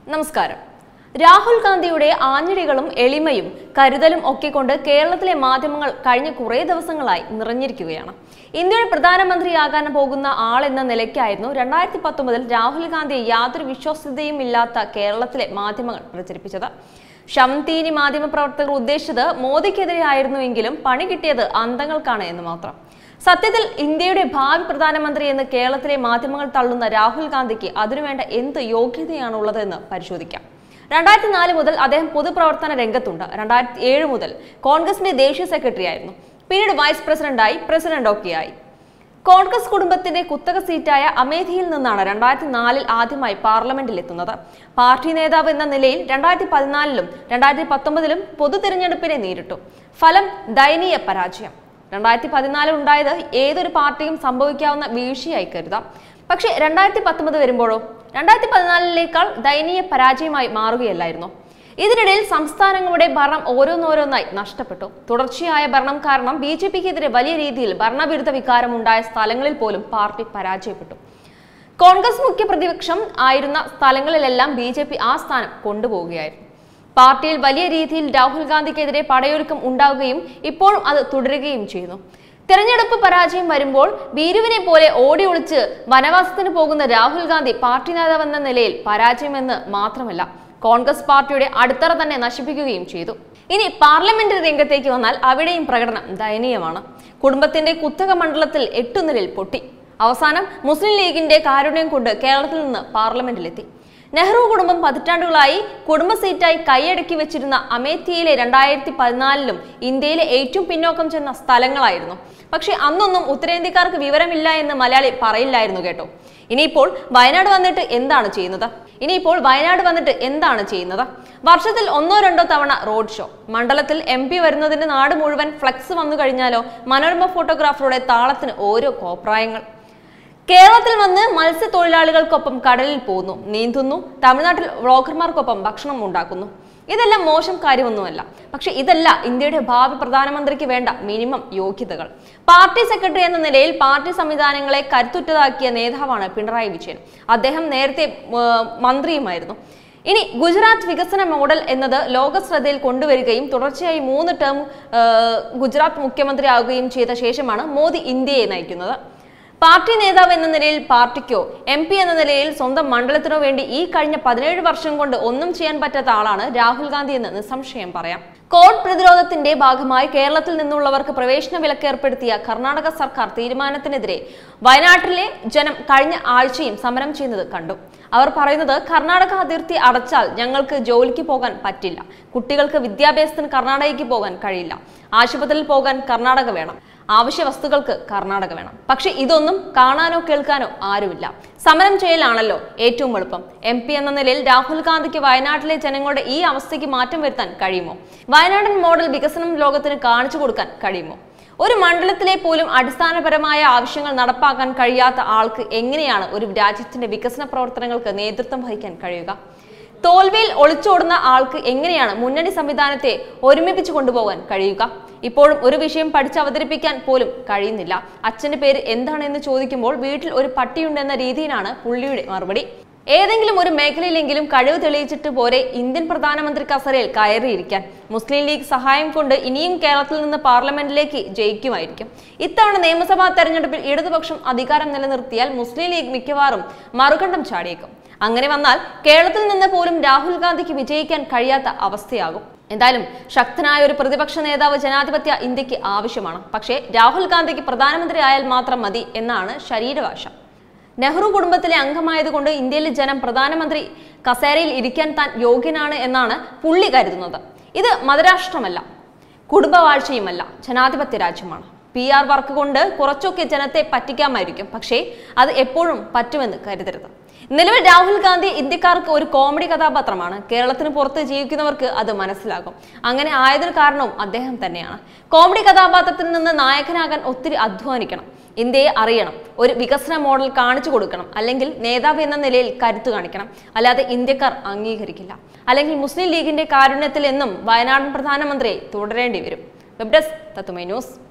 നമസ്കാരം രാഹുൽ ഗാന്ധിയുടെ ആഞ്ഞടികളും എളിമയും കരുതലും ഒക്കെ കൊണ്ട് കേരളത്തിലെ മാധ്യമങ്ങൾ കഴിഞ്ഞ കുറേ ദിവസങ്ങളായി നിറഞ്ഞിരിക്കുകയാണ് ഇന്ത്യയുടെ പ്രധാനമന്ത്രിയാകാൻ പോകുന്ന ആൾ എന്ന നിലയ്ക്കായിരുന്നു രണ്ടായിരത്തി പത്തൊമ്പതിൽ രാഹുൽ ഗാന്ധിയെ യാതൊരു വിശ്വസ്തതയും ഇല്ലാത്ത കേരളത്തിലെ മാധ്യമങ്ങൾ പ്രചരിപ്പിച്ചത് ഷംതീനി മാധ്യമ പ്രവർത്തകർ ഉദ്ദേശിച്ചത് മോദിക്കെതിരെയായിരുന്നുവെങ്കിലും പണി കിട്ടിയത് അന്തങ്ങൾക്കാണ് എന്ന് മാത്രം സത്യത്തിൽ ഇന്ത്യയുടെ ഭാവി പ്രധാനമന്ത്രി എന്ന് കേരളത്തിലെ മാധ്യമങ്ങൾ തള്ളുന്ന രാഹുൽ ഗാന്ധിക്ക് അതിനുവേണ്ട എന്ത് യോഗ്യതയാണുള്ളത് എന്ന് പരിശോധിക്കാം രണ്ടായിരത്തി നാല് മുതൽ അദ്ദേഹം പൊതുപ്രവർത്തന രംഗത്തുണ്ട് രണ്ടായിരത്തി ഏഴ് മുതൽ കോൺഗ്രസിന്റെ ദേശീയ സെക്രട്ടറി ആയിരുന്നു പിന്നീട് വൈസ് പ്രസിഡന്റായി പ്രസിഡന്റ് ഒക്കെയായി കോൺഗ്രസ് കുടുംബത്തിന്റെ കുത്തക സീറ്റായ അമേഠിയിൽ നിന്നാണ് രണ്ടായിരത്തി നാലിൽ ആദ്യമായി പാർലമെന്റിൽ എത്തുന്നത് പാർട്ടി നേതാവ് എന്ന നിലയിൽ രണ്ടായിരത്തി പതിനാലിലും രണ്ടായിരത്തി പത്തൊമ്പതിലും പൊതു തിരഞ്ഞെടുപ്പിനെ നേരിട്ടു ഫലം ദയനീയ പരാജയം രണ്ടായിരത്തി പതിനാലിൽ ഉണ്ടായത് ഏതൊരു പാർട്ടിയും സംഭവിക്കാവുന്ന വീഴ്ചയായി കരുതാം പക്ഷേ രണ്ടായിരത്തി പത്തൊമ്പത് വരുമ്പോഴോ രണ്ടായിരത്തി പതിനാലിനേക്കാൾ ദയനീയ പരാജയമായി മാറുകയല്ലായിരുന്നു ഇതിനിടയിൽ സംസ്ഥാനങ്ങളുടെ ഭരണം ഓരോന്നോരോന്നായി നഷ്ടപ്പെട്ടു തുടർച്ചയായ ഭരണം കാരണം ബി ജെ പിക്കെതിരെ വലിയ രീതിയിൽ ഭരണവിരുദ്ധ വികാരം ഉണ്ടായ സ്ഥലങ്ങളിൽ പോലും പാർട്ടി പരാജയപ്പെട്ടു കോൺഗ്രസ് മുഖ്യ പ്രതിപക്ഷം ആയിരുന്ന സ്ഥലങ്ങളിലെല്ലാം ബി ജെ പി ആ സ്ഥാനം കൊണ്ടുപോവുകയായിരുന്നു പാർട്ടിയിൽ വലിയ രീതിയിൽ രാഹുൽ ഗാന്ധിക്കെതിരെ പടയൊരുക്കം ഉണ്ടാവുകയും ഇപ്പോഴും അത് തുടരുകയും ചെയ്യുന്നു തെരഞ്ഞെടുപ്പ് പരാജയം വരുമ്പോൾ ഭീരുവിനെ പോലെ ഓടി ഒളിച്ച് വനവാസത്തിന് പോകുന്ന രാഹുൽ ഗാന്ധി പാർട്ടി നേതാവെന്ന നിലയിൽ പരാജയമെന്ന് മാത്രമല്ല കോൺഗ്രസ് പാർട്ടിയുടെ അടിത്തറ തന്നെ നശിപ്പിക്കുകയും ചെയ്തു ഇനി പാർലമെന്റ് രംഗത്തേക്ക് വന്നാൽ അവിടെയും പ്രകടനം ദയനീയമാണ് കുടുംബത്തിന്റെ കുത്തക മണ്ഡലത്തിൽ എട്ടുനിലയിൽ പൊട്ടി അവസാനം മുസ്ലിം ലീഗിന്റെ കാരുണ്യം കൊണ്ട് കേരളത്തിൽ നിന്ന് പാർലമെന്റിലെത്തി നെഹ്റു കുടുംബം പതിറ്റാണ്ടുകളായി കുടുംബ സീറ്റായി കൈയടക്കി വെച്ചിരുന്ന അമേത്തിയിലെ രണ്ടായിരത്തി പതിനാലിലും ഇന്ത്യയിലെ ഏറ്റവും പിന്നോക്കം ചെന്ന സ്ഥലങ്ങളായിരുന്നു പക്ഷെ അന്നൊന്നും ഉത്തരേന്ത്യക്കാർക്ക് വിവരമില്ല എന്ന് മലയാളി പറയില്ലായിരുന്നു കേട്ടോ ഇനിയിപ്പോൾ വയനാട് വന്നിട്ട് എന്താണ് ചെയ്യുന്നത് ഇനിയിപ്പോൾ വയനാട് വന്നിട്ട് എന്താണ് ചെയ്യുന്നത് വർഷത്തിൽ ഒന്നോ രണ്ടോ തവണ റോഡ് ഷോ മണ്ഡലത്തിൽ എം പി വരുന്നതിന് നാട് മുഴുവൻ ഫ്ലക്സ് വന്നു കഴിഞ്ഞാലോ മനോരമ ഫോട്ടോഗ്രാഫറുടെ താളത്തിന് ഓരോ കോപ്രായങ്ങൾ കേരളത്തിൽ വന്ന് മത്സ്യത്തൊഴിലാളികൾക്കൊപ്പം കടലിൽ പോകുന്നു നീന്തുന്നു തമിഴ്നാട്ടിൽ വ്ളോഗർമാർക്കൊപ്പം ഭക്ഷണം ഉണ്ടാക്കുന്നു ഇതെല്ലാം മോശം കാര്യമൊന്നുമല്ല പക്ഷെ ഇതല്ല ഇന്ത്യയുടെ ഭാവി പ്രധാനമന്ത്രിക്ക് വേണ്ട മിനിമം യോഗ്യതകൾ പാർട്ടി സെക്രട്ടറി എന്ന നിലയിൽ പാർട്ടി സംവിധാനങ്ങളെ കരുത്തുറ്റതാക്കിയ നേതാവാണ് പിണറായി വിജയൻ അദ്ദേഹം നേരത്തെ ഏർ, മന്ത്രിയുമായിരുന്നു ഇനി ഗുജറാത്ത് വികസന മോഡൽ എന്നത് ലോക ശ്രദ്ധയിൽ കൊണ്ടുവരികയും തുടർച്ചയായി മൂന്ന് ടേം ഏർ, ഗുജറാത്ത് മുഖ്യമന്ത്രിയാവുകയും ചെയ്ത ശേഷമാണ് മോദി ഇന്ത്യയെ നയിക്കുന്നത് പാർട്ടി നേതാവ് എന്ന നിലയിൽ പാർട്ടിക്കോ എം പി എന്ന നിലയിൽ സ്വന്തം മണ്ഡലത്തിനോ വേണ്ടി ഈ കഴിഞ്ഞ പതിനേഴ് വർഷം കൊണ്ട് ഒന്നും ചെയ്യാൻ പറ്റാത്ത ആളാണ് രാഹുൽ ഗാന്ധി എന്ന് നിസ്സംശയം പറയാം കോവിഡ് പ്രതിരോധത്തിന്റെ ഭാഗമായി കേരളത്തിൽ നിന്നുള്ളവർക്ക് പ്രവേശന വിലക്ക് ഏർപ്പെടുത്തിയ കർണാടക സർക്കാർ തീരുമാനത്തിനെതിരെ വയനാട്ടിലെ ജനം കഴിഞ്ഞ ആഴ്ചയും സമരം ചെയ്യുന്നത് കണ്ടു അവർ പറയുന്നത് കർണാടക അതിർത്തി അടച്ചാൽ ഞങ്ങൾക്ക് ജോലിക്ക് പോകാൻ പറ്റില്ല കുട്ടികൾക്ക് വിദ്യാഭ്യാസത്തിന് കർണാടകയ്ക്ക് പോകാൻ കഴിയില്ല ആശുപത്രിയിൽ പോകാൻ കർണാടക വേണം ആവശ്യ വസ്തുക്കൾക്ക് കർണാടക വേണം പക്ഷെ ഇതൊന്നും കാണാനോ കേൾക്കാനോ ആരുമില്ല സമരം ചെയ്യലാണല്ലോ ഏറ്റവും എളുപ്പം എം പി എന്ന നിലയിൽ രാഹുൽ ഗാന്ധിക്ക് വയനാട്ടിലെ ജനങ്ങളുടെ ഈ അവസ്ഥയ്ക്ക് മാറ്റം വരുത്താൻ കഴിയുമോ വയനാടൻ മോഡൽ വികസനം ലോകത്തിന് കാണിച്ചു കൊടുക്കാൻ കഴിയുമോ ഒരു മണ്ഡലത്തിലെ പോലും അടിസ്ഥാനപരമായ ആവശ്യങ്ങൾ നടപ്പാക്കാൻ കഴിയാത്ത ആൾക്ക് എങ്ങനെയാണ് ഒരു രാജ്യത്തിന്റെ വികസന പ്രവർത്തനങ്ങൾക്ക് നേതൃത്വം വഹിക്കാൻ കഴിയുക തോൽവിയിൽ ഒളിച്ചോടുന്ന ആൾക്ക് എങ്ങനെയാണ് മുന്നണി സംവിധാനത്തെ ഒരുമിപ്പിച്ചു കൊണ്ടുപോകാൻ കഴിയുക ഇപ്പോഴും ഒരു വിഷയം പഠിച്ച് അവതരിപ്പിക്കാൻ പോലും കഴിയുന്നില്ല അച്ഛന്റെ പേര് എന്താണെന്ന് ചോദിക്കുമ്പോൾ വീട്ടിൽ ഒരു പട്ടിയുണ്ടെന്ന രീതിയിലാണ് പുള്ളിയുടെ മറുപടി ഏതെങ്കിലും ഒരു മേഖലയിലെങ്കിലും കഴിവ് തെളിയിച്ചിട്ട് പോരെ ഇന്ത്യൻ പ്രധാനമന്ത്രി കസരയിൽ കയറിയിരിക്കാൻ മുസ്ലിം ലീഗ് സഹായം കൊണ്ട് ഇനിയും കേരളത്തിൽ നിന്ന് പാർലമെന്റിലേക്ക് ജയിക്കുമായിരിക്കും ഇത്തവണ നിയമസഭാ തെരഞ്ഞെടുപ്പിൽ ഇടതുപക്ഷം അധികാരം നിലനിർത്തിയാൽ മുസ്ലിം ലീഗ് മിക്കവാറും മറുകണ്ഠം ചാടിയേക്കും അങ്ങനെ വന്നാൽ കേരളത്തിൽ നിന്ന് പോലും രാഹുൽ ഗാന്ധിക്ക് വിജയിക്കാൻ കഴിയാത്ത അവസ്ഥയാകും എന്തായാലും ശക്തനായ ഒരു പ്രതിപക്ഷ നേതാവ് ജനാധിപത്യ ഇന്ത്യക്ക് ആവശ്യമാണ് പക്ഷേ രാഹുൽ ഗാന്ധിക്ക് പ്രധാനമന്ത്രി ആയാൽ മാത്രം മതി എന്നാണ് ശരീരഭാഷ നെഹ്റു കുടുംബത്തിലെ അംഗമായതുകൊണ്ട് ഇന്ത്യയിലെ ജനം പ്രധാനമന്ത്രി കസേരയിൽ ഇരിക്കാൻ താൻ യോഗ്യനാണ് എന്നാണ് പുള്ളി കരുതുന്നത് ഇത് മതരാഷ്ട്രമല്ല കുടുംബവാഴ്ചയുമല്ല ജനാധിപത്യ രാജ്യമാണ് പി ആർ വർക്ക് കൊണ്ട് കുറച്ചൊക്കെ ജനത്തെ പറ്റിക്കാമായിരിക്കും പക്ഷേ അത് എപ്പോഴും പറ്റുമെന്ന് കരുതരുത് നിലവിൽ രാഹുൽ ഗാന്ധി ഇന്ത്യക്കാർക്ക് ഒരു കോമഡി കഥാപാത്രമാണ് കേരളത്തിന് പുറത്ത് ജീവിക്കുന്നവർക്ക് അത് മനസ്സിലാകും അങ്ങനെ ആയതിനു കാരണവും അദ്ദേഹം തന്നെയാണ് കോമഡി കഥാപാത്രത്തിൽ നിന്ന് നായകനാകാൻ ഒത്തിരി അധ്വാനിക്കണം ഇന്ത്യയെ അറിയണം ഒരു വികസന മോഡൽ കാണിച്ചു കൊടുക്കണം അല്ലെങ്കിൽ നേതാവ് എന്ന നിലയിൽ കരുത്തു കാണിക്കണം അല്ലാതെ ഇന്ത്യക്കാർ അംഗീകരിക്കില്ല അല്ലെങ്കിൽ മുസ്ലിം ലീഗിന്റെ കാരുണ്യത്തിൽ എന്നും വയനാടൻ പ്രധാനമന്ത്രിയെ തുടരേണ്ടി വരും വെബ് ഡെസ്ക് തത്തുമൈ ന്യൂസ്